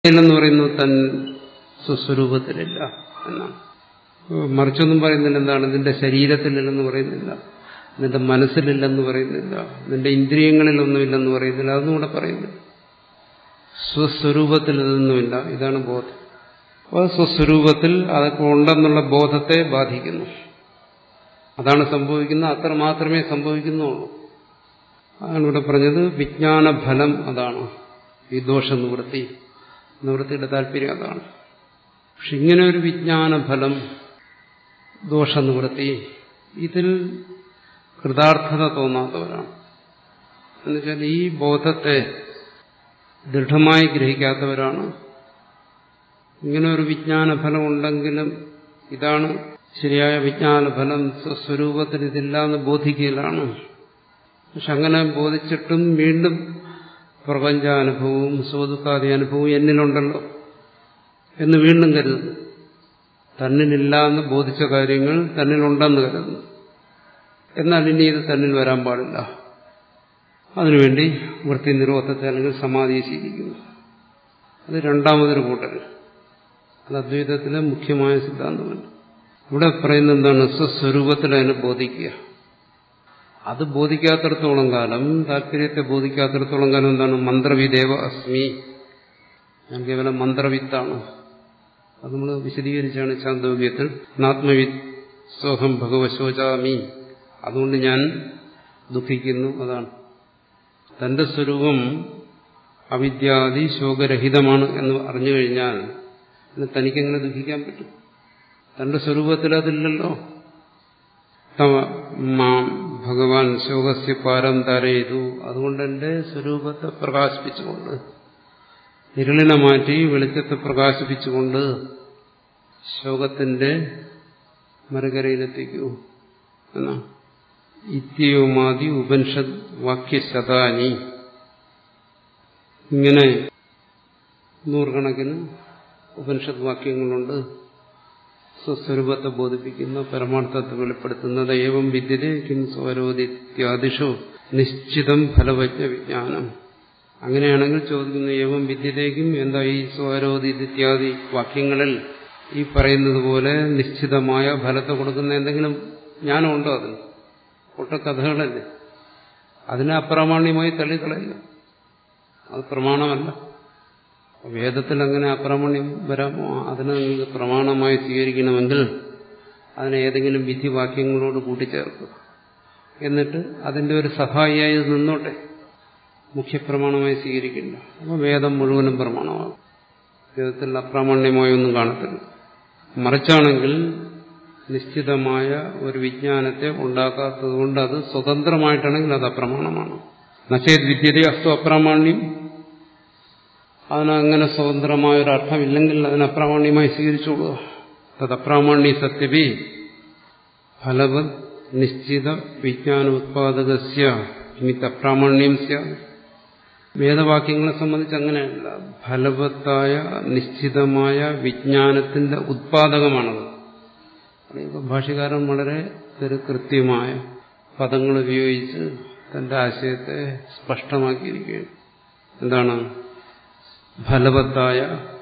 ഇല്ലെന്ന് പറയുന്നു തൻ സ്വസ്വരൂപത്തിലില്ല എന്നാണ് മറിച്ചൊന്നും പറയുന്നില്ല എന്താണ് നിന്റെ ശരീരത്തിലില്ലെന്ന് പറയുന്നില്ല നിന്റെ മനസ്സിലില്ലെന്ന് പറയുന്നില്ല നിന്റെ ഇന്ദ്രിയങ്ങളിലൊന്നുമില്ലെന്ന് പറയുന്നില്ല അതൊന്നും ഇവിടെ പറയുന്നില്ല സ്വസ്വരൂപത്തിൽ ഇതൊന്നുമില്ല ഇതാണ് ബോധം അപ്പോൾ സ്വസ്വരൂപത്തിൽ അതൊക്കെ ഉണ്ടെന്നുള്ള ബോധത്തെ ബാധിക്കുന്നു അതാണ് സംഭവിക്കുന്നത് അത്ര മാത്രമേ സംഭവിക്കുന്നുള്ളൂ അതാണ് ഇവിടെ പറഞ്ഞത് വിജ്ഞാനഫലം അതാണ് ഈ ദോഷ നിവൃത്തി നിവൃത്തിയുടെ താല്പര്യം അതാണ് പക്ഷെ ഇങ്ങനെ ഒരു വിജ്ഞാനഫലം ദോഷ നിവൃത്തി ഇതിൽ കൃതാർത്ഥത തോന്നാത്തവരാണ് എന്നുവെച്ചാൽ ഈ ബോധത്തെ ദൃഢമായി ഗ്രഹിക്കാത്തവരാണ് ഇങ്ങനെ ഒരു വിജ്ഞാനഫലം ഉണ്ടെങ്കിലും ഇതാണ് ശരിയായ വിജ്ഞാനഫലം സ്വസ്വരൂപത്തിൽ ഇതില്ല എന്ന് ബോധിക്കലാണ് പക്ഷെ അങ്ങനെ ബോധിച്ചിട്ടും വീണ്ടും പ്രപഞ്ചാനുഭവവും സ്വതുക്കാതി അനുഭവവും എന്നിലുണ്ടല്ലോ എന്ന് വീണ്ടും കരുതുന്നു തന്നിലില്ല എന്ന് ബോധിച്ച കാര്യങ്ങൾ തന്നിലുണ്ടെന്ന് കരുതുന്നു എന്നാൽ ഇനി ഇത് തന്നിൽ വരാൻ പാടില്ല അതിനുവേണ്ടി വൃത്തി നിരോധത്തെ അല്ലെങ്കിൽ സമാധിയെ ശീലിക്കുന്നു അത് രണ്ടാമതൊരു കൂട്ടൽ അത് അദ്വൈതത്തിലെ മുഖ്യമായ സിദ്ധാന്തമല്ല ഇവിടെ പറയുന്നത് എന്താണ് സ്വസ്വരൂപത്തിൽ അതിനെ ബോധിക്കുക അത് ബോധിക്കാത്തിടത്തോളം കാലം താല്പര്യത്തെ ബോധിക്കാത്തിടത്തോളം കാലം എന്താണ് മന്ത്രവിദേവ അസ്മി ഞാൻ കേവലം മന്ത്രവിത്താണ് അത് നമ്മൾ വിശദീകരിച്ചാണ് ചാന്തോഗ്യത്തിൽ നാത്മവിത്ത് സോഹം ഭഗവശോചാമി അതുകൊണ്ട് ഞാൻ ദുഃഖിക്കുന്നു അതാണ് തന്റെ സ്വരൂപം അവിദ്യാദി ശോകരഹിതമാണ് എന്ന് അറിഞ്ഞു കഴിഞ്ഞാൽ പിന്നെ തനിക്കെങ്ങനെ ദുഃഖിക്കാൻ പറ്റും തന്റെ സ്വരൂപത്തിൽ അതില്ലല്ലോ തവ മാം ഭഗവാൻ ശോകസ്യ പാരം തരയതു അതുകൊണ്ട് എന്റെ സ്വരൂപത്തെ പ്രകാശിപ്പിച്ചുകൊണ്ട് ഇരുളിനെ മാറ്റി വെളിച്ചത്തെ പ്രകാശിപ്പിച്ചുകൊണ്ട് ശോകത്തിന്റെ മറുകരയിലെത്തിക്കൂ എന്നാ ഇത്യവുമാതി ഉപനിഷത് വാക്യശതാനി ഇങ്ങനെ നൂറുകണക്കിന് ഉപനിഷത് വാക്യങ്ങളുണ്ട് സ്വസ്വരൂപത്തെ ബോധിപ്പിക്കുന്ന പരമാർത്ഥത്തെ വെളിപ്പെടുത്തുന്നത് ഏവം വിദ്യതേ കിം സ്വരോദിത്യാദിഷു നിശ്ചിതം ഫലവജ്ഞ വിജ്ഞാനം അങ്ങനെയാണെങ്കിൽ ചോദിക്കുന്നു ഏവം വിദ്യതേക്കും എന്താ ഈ സ്വരോദിത്യാദി വാക്യങ്ങളിൽ ഈ പറയുന്നത് പോലെ നിശ്ചിതമായ ഫലത്തെ കൊടുക്കുന്ന എന്തെങ്കിലും ജ്ഞാനമുണ്ടോ അതിന് ഒട്ട കഥകളല്ലേ അതിനെ അപ്രാമാണ്യമായി തള്ളിക്കളയുക അത് പ്രമാണമല്ല വേദത്തിൽ അങ്ങനെ അപ്രാമാണ്യം വരാമോ അതിനെ നിങ്ങൾക്ക് പ്രമാണമായി സ്വീകരിക്കണമെങ്കിൽ അതിനെ ഏതെങ്കിലും വിധിവാക്യങ്ങളോട് കൂട്ടിച്ചേർക്കുക എന്നിട്ട് അതിന്റെ ഒരു സഹായിയായി ഇത് നിന്നോട്ടെ മുഖ്യപ്രമാണമായി സ്വീകരിക്കില്ല അപ്പോൾ വേദം മുഴുവനും പ്രമാണമാകും വേദത്തിൽ അപ്രാമാണ്യമായി ഒന്നും കാണത്തില്ല മറിച്ചാണെങ്കിൽ നിശ്ചിതമായ ഒരു വിജ്ഞാനത്തെ ഉണ്ടാക്കാത്തത് കൊണ്ട് അത് സ്വതന്ത്രമായിട്ടാണെങ്കിൽ അത് അപ്രമാണമാണ് നശേത് വിദ്യത അസ്തു അപ്രാമാണ്യം അതിനങ്ങനെ സ്വതന്ത്രമായ ഒരു അർത്ഥമില്ലെങ്കിൽ അതിന് അപ്രാമാണ്യമായി സ്വീകരിച്ചോളുക തത് അപ്രാമാണ്യ സത്യപി ഫലവത് നിശ്ചിത വിജ്ഞാന ഉത്പാദകസ്യ നിമിത്ത അപ്രാമാണ്യം സ്യാത് വേദവാക്യങ്ങളെ സംബന്ധിച്ച് അങ്ങനെയല്ല ഫലവത്തായ നിശ്ചിതമായ വിജ്ഞാനത്തിന്റെ ഉത്പാദകമാണത് ഭാഷകാരൻ വളരെ കൃത്യമായ പദങ്ങൾ ഉപയോഗിച്ച് തന്റെ ആശയത്തെ സ്പഷ്ടമാക്കിയിരിക്കുകയാണ് എന്താണ് ഫലവത്തായ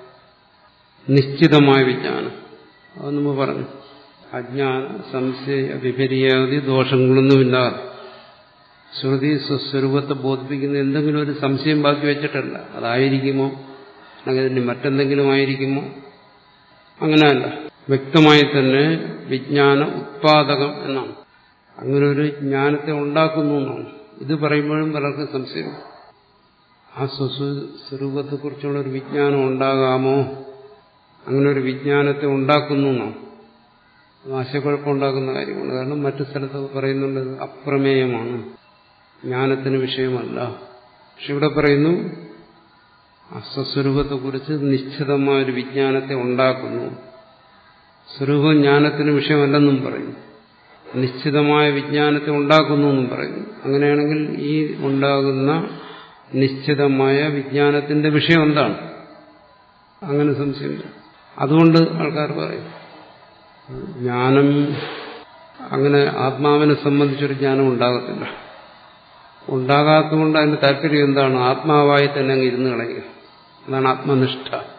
നിശ്ചിതമായ വിജ്ഞാനം അത് നമ്മൾ പറഞ്ഞു അജ്ഞാന സംശയ വിപര്യാദി ദോഷങ്ങളൊന്നുമില്ലാതെ ശ്രുതി സ്വസ്വരൂപത്തെ ബോധിപ്പിക്കുന്ന എന്തെങ്കിലും ഒരു സംശയം ബാക്കി വെച്ചിട്ടല്ല അതായിരിക്കുമോ അല്ലെങ്കിൽ മറ്റെന്തെങ്കിലും ആയിരിക്കുമോ അങ്ങനെയല്ല വ്യക്തമായി തന്നെ വിജ്ഞാന ഉത്പാദകം എന്നാണ് അങ്ങനെ ഒരു ജ്ഞാനത്തെ ഉണ്ടാക്കുന്നു എന്നാണ് ഇത് പറയുമ്പോഴും പലർക്കും സംശയം ആ സ്വസ്വരൂപത്തെക്കുറിച്ചുള്ള ഒരു വിജ്ഞാനം ഉണ്ടാകാമോ അങ്ങനെ ഒരു വിജ്ഞാനത്തെ ഉണ്ടാക്കുന്നു എന്നാണ് ആശയക്കുഴപ്പമുണ്ടാക്കുന്ന കാര്യമാണ് കാരണം മറ്റു സ്ഥലത്തൊക്കെ പറയുന്നുണ്ട് അപ്രമേയമാണ് ജ്ഞാനത്തിന് വിഷയമല്ല പക്ഷെ ഇവിടെ പറയുന്നു അസ്വസ്വരൂപത്തെക്കുറിച്ച് നിശ്ചിതമായ ഒരു വിജ്ഞാനത്തെ ഉണ്ടാക്കുന്നു സ്വരൂപം ജ്ഞാനത്തിന് വിഷയമല്ലെന്നും പറയുന്നു നിശ്ചിതമായ വിജ്ഞാനത്തെ ഉണ്ടാക്കുന്നു എന്നും പറയുന്നു അങ്ങനെയാണെങ്കിൽ ഈ ഉണ്ടാകുന്ന നിശ്ചിതമായ വിജ്ഞാനത്തിന്റെ വിഷയം എന്താണ് അങ്ങനെ സംശയമില്ല അതുകൊണ്ട് ആൾക്കാർ പറയും ജ്ഞാനം അങ്ങനെ ആത്മാവിനെ സംബന്ധിച്ചൊരു ജ്ഞാനം ഉണ്ടാകത്തില്ല ഉണ്ടാകാത്തതുകൊണ്ട് അതിന്റെ താല്പര്യം എന്താണ് ആത്മാവായി തന്നെ അങ്ങ് ഇരുന്ന് കളയുക അതാണ് ആത്മനിഷ്ഠ